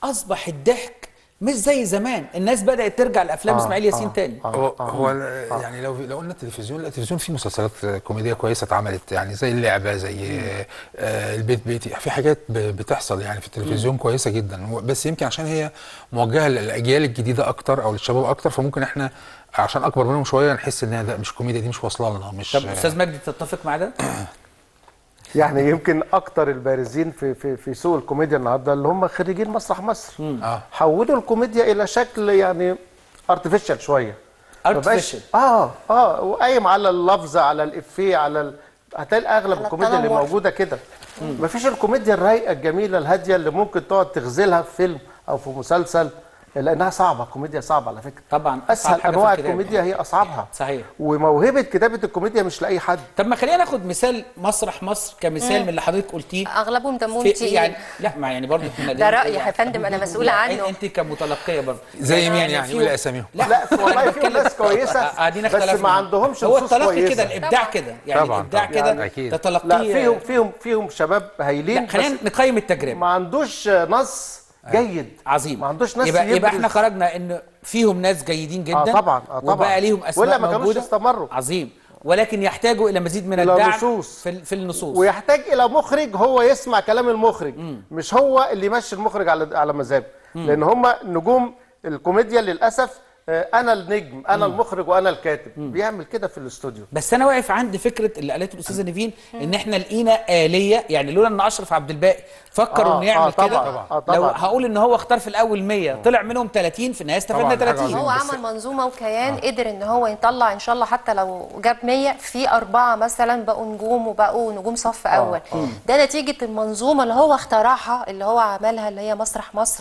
اصبح الضحك مش زي زمان الناس بدات ترجع لافلام آه، اسماعيل ياسين آه، تاني آه. هو هو ال- يعني لو لو قلنا التلفزيون لا التلفزيون فيه مسلسلات كوميديه كويسه اتعملت يعني زي اللعبه زي آه البيت بيتي في حاجات ب- بتحصل يعني في التلفزيون كويسه جدا هو- بس يمكن عشان هي موجهه للاجيال الجديده اكتر او للشباب اكتر فممكن احنا عشان اكبر منهم شويه نحس انها ده مش كوميديا دي مش واصله لنا مش طب استاذ مجدي تتفق مع ده يعني يمكن اكتر البارزين في في في سوق الكوميديا النهارده اللي هم خريجين مسرح مصر اه حولوا الكوميديا الى شكل يعني ارتفيشال شويه ما بقاش- artificial. اه اه وقايم على اللفظ على الافيه على ال... هتلاقي اغلب على الكوميديا اللي التنمر. موجوده كده مفيش الكوميديا الرايقه الجميله الهاديه اللي ممكن تقعد تغزلها في فيلم او في مسلسل لانها صعبه كوميديا صعبه على فكره طبعا أصعب اسهل حاجة في انواع الكتابة. الكوميديا هي اصعبها صحيح وموهبه كتابه الكوميديا مش لاي حد طب ما خلينا ناخد مثال مسرح مصر كمثال من اللي حضرتك قلتيه اغلبهم دمهم في تقيل يعني لا ما يعني برضه احنا ده رأيي يا فندم، أنا مسؤولة لا، عنه. انت كمتلقيه برضه زي مين يعني فيهم- قولي اساميهم لا لا والله فيهم بتكلم- ناس كويسه قاعدين بس اختلفنا. ما عندهمش هو نصوص التلقي كويسه كده الابداع طبعاً. كده يعني طبعاً، الابداع طبعاً. كده أكيد. تتلقيه لا فيهم فيهم فيهم شباب هايلين لا خلينا بس نقيم التجربه ما عندوش نص جيد عظيم ما عندوش ناس يبقى, يبقى احنا يبرز- خرجنا ان فيهم ناس جيدين جدا آه طبعاً، آه طبعاً. وبقى ليهم اسماء وإلا ما كانوش موجوده استمروا. عظيم ولكن يحتاجوا الى مزيد من إلى الدعم نصوص. في, ال- في النصوص ويحتاج الى مخرج هو يسمع كلام المخرج مش هو اللي يمشي المخرج على على مزاجه لان هم نجوم الكوميديا للاسف آه، انا النجم انا المخرج وانا الكاتب بيعمل كده في الاستوديو بس انا واقف عند فكره اللي قالته الاستاذه نيفين ان احنا لقينا اليه يعني لولا ان اشرف عبد الباقي فكر آه، انه يعمل آه، طبعاً، كده طبعاً. آه، طبعاً. لو هقول ان هو اختار في الاول 100 طلع منهم 30 في النهايه استفدنا طبعاً، حاجة 30 عظيمة. هو بس- عمل منظومه وكيان قدر ان هو يطلع ان شاء الله حتى لو جاب 100 في اربعه مثلا بقوا نجوم وبقوا نجوم صف اول ده نتيجه المنظومه اللي هو اخترعها اللي هو عملها اللي هي مسرح مصر